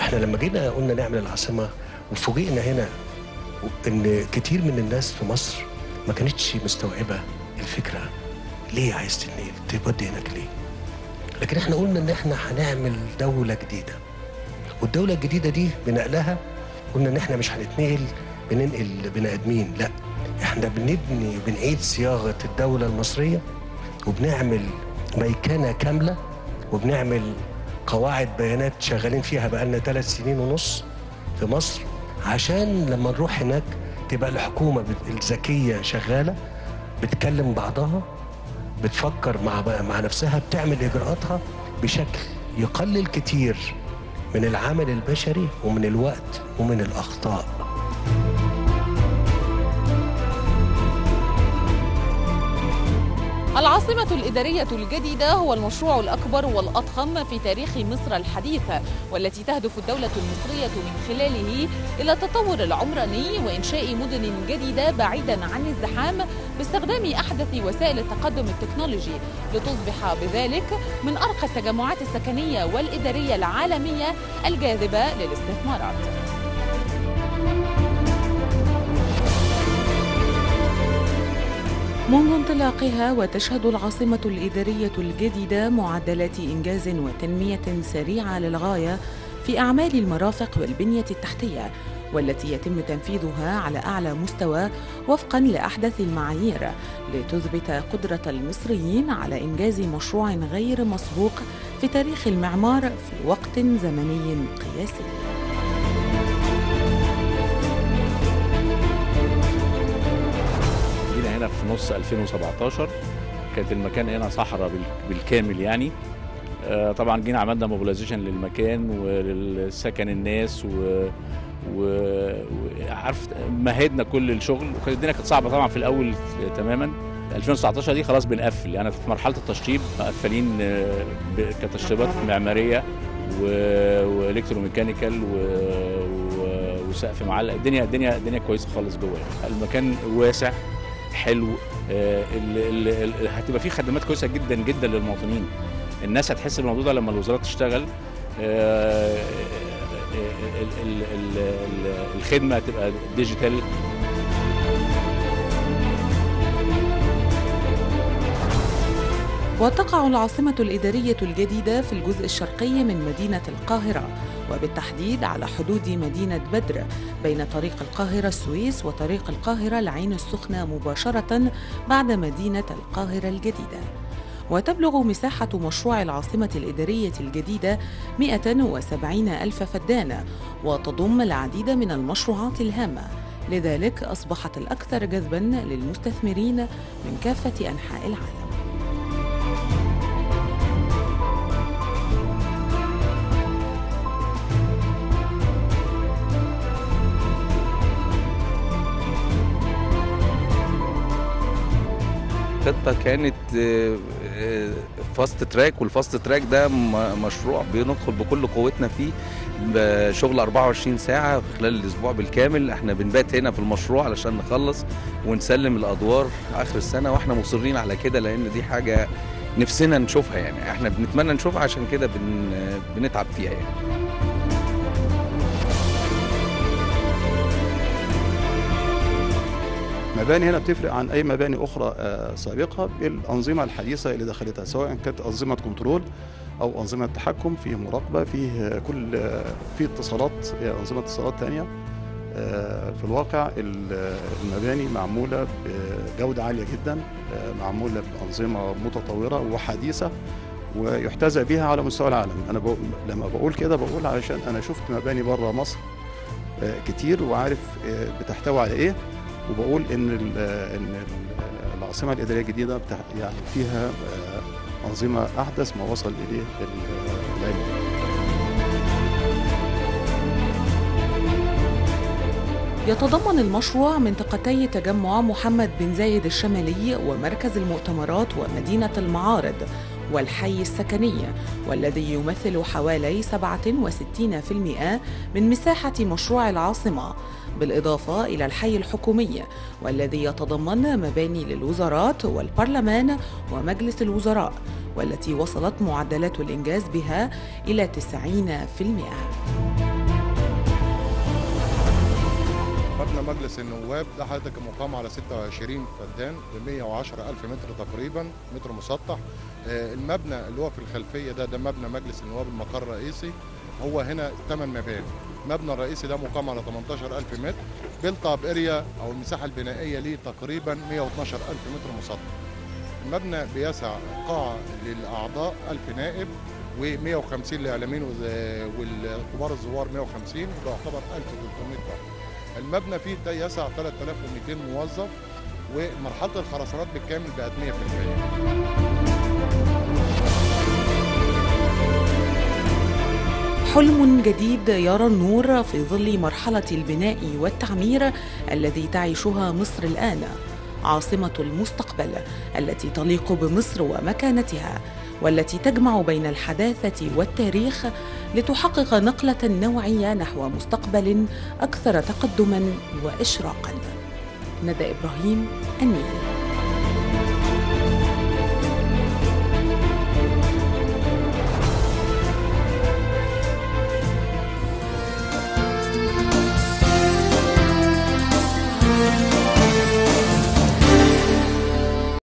احنا لما جينا قلنا نعمل العاصمه وفوجئنا هنا ان كتير من الناس في مصر ما كانتش مستوعبه الفكره ليه عايز تنقل تودي هناك ليه لكن احنا قلنا ان احنا هنعمل دوله جديده والدوله الجديده دي بنقلها قلنا ان احنا مش هنتنقل بننقل بني ادمين لا احنا بنبني بنعيد صياغه الدوله المصريه وبنعمل ميكنه كامله وبنعمل قواعد بيانات شغالين فيها بقالنا ثلاث سنين ونص في مصر عشان لما نروح هناك تبقى الحكومه الذكيه شغاله بتكلم بعضها بتفكر مع مع نفسها بتعمل اجراءاتها بشكل يقلل كتير من العمل البشري ومن الوقت ومن الاخطاء العاصمة الإدارية الجديدة هو المشروع الأكبر والأضخم في تاريخ مصر الحديث والتي تهدف الدولة المصرية من خلاله إلى التطور العمراني وإنشاء مدن جديدة بعيدا عن الزحام باستخدام أحدث وسائل التقدم التكنولوجي لتصبح بذلك من أرقى التجمعات السكنية والإدارية العالمية الجاذبة للاستثمارات. منذ انطلاقها وتشهد العاصمة الإدارية الجديدة معدلات إنجاز وتنمية سريعة للغاية في أعمال المرافق والبنية التحتية والتي يتم تنفيذها على أعلى مستوى وفقا لأحدث المعايير لتثبت قدرة المصريين على إنجاز مشروع غير مسبوق في تاريخ المعمار في وقت زمني قياسي. هنا في نص 2017 كانت المكان هنا صحراء بالكامل يعني طبعا جينا عملنا موبيلايزيشن للمكان وللسكن الناس و وعرفت مهدنا كل الشغل وكانت الدنيا كانت صعبه طبعا في الاول تماما 2019 دي خلاص بنقفل يعني في مرحله التشطيب مقفلين كتشطيبات معماريه والكتروميكانيكال وسقف معلق الدنيا الدنيا الدنيا كويسه خالص جوه المكان واسع حلو آه ال ال ال هتبقى فيه خدمات كويسه جدا جدا للمواطنين الناس هتحس بالموضوع ده لما الوزاره تشتغل آه ال الخدمه هتبقى ديجيتال وتقع العاصمة الإدارية الجديدة في الجزء الشرقي من مدينة القاهرة وبالتحديد على حدود مدينة بدر بين طريق القاهرة السويس وطريق القاهرة العين السخنة مباشرة بعد مدينة القاهرة الجديدة وتبلغ مساحة مشروع العاصمة الإدارية الجديدة 170 ألف فدان وتضم العديد من المشروعات الهامة لذلك أصبحت الأكثر جذبا للمستثمرين من كافة أنحاء العالم الخطه كانت فاست تراك والفاست تراك ده مشروع بندخل بكل قوتنا فيه بشغل 24 ساعة خلال الأسبوع بالكامل احنا بنبات هنا في المشروع علشان نخلص ونسلم الأدوار آخر السنة واحنا مصرين على كده لأن دي حاجة نفسنا نشوفها يعني احنا بنتمنى نشوفها عشان كده بن بنتعب فيها يعني مباني هنا بتفرق عن اي مباني اخرى سابقه بالانظمه الحديثه اللي دخلتها سواء كانت انظمه كنترول او انظمه تحكم فيه مراقبه فيه كل في اتصالات انظمه اتصالات ثانيه في الواقع المباني معموله بجوده عاليه جدا معموله بانظمه متطوره وحديثه ويحتذى بها على مستوى العالم انا بقول لما بقول كده بقول علشان انا شفت مباني بره مصر كتير وعارف بتحتوي على ايه وبقول ان ان العاصمه الاداريه الجديده يعني فيها انظمه احدث ما وصل اليه العلم يتضمن المشروع منطقتي تجمع محمد بن زايد الشمالي ومركز المؤتمرات ومدينة المعارض والحي السكني والذي يمثل حوالي 67% من مساحة مشروع العاصمة بالإضافة إلى الحي الحكومي والذي يتضمن مباني للوزارات والبرلمان ومجلس الوزراء والتي وصلت معدلات الإنجاز بها إلى 90%. مبنى مجلس النواب ده حضرتك مقام على 26 فدان ب 110 ألف متر تقريبا متر مسطح آه، المبنى اللي هو في الخلفية ده ده مبنى مجلس النواب المقر الرئيسي هو هنا 8 مباني المبنى الرئيسي ده مقام على 18 ألف متر بيلت اب اريا أو المساحة البنائية ليه تقريبا 112 ألف متر مسطح المبنى بيسع قاعة للأعضاء 1000 نائب و150 لإعلاميين وز- والكبار الزوار 150 ده يعتبر 1300 فرد المبنى فيه ده يسع 3200 موظف ومرحله الخرسانات بالكامل بقت 100% حلم جديد يرى النور في ظل مرحلة البناء والتعمير الذي تعيشها مصر الآن عاصمة المستقبل التي تليق بمصر ومكانتها والتي تجمع بين الحداثة والتاريخ لتحقق نقلة نوعية نحو مستقبل أكثر تقدما وإشراقا ندى إبراهيم النيل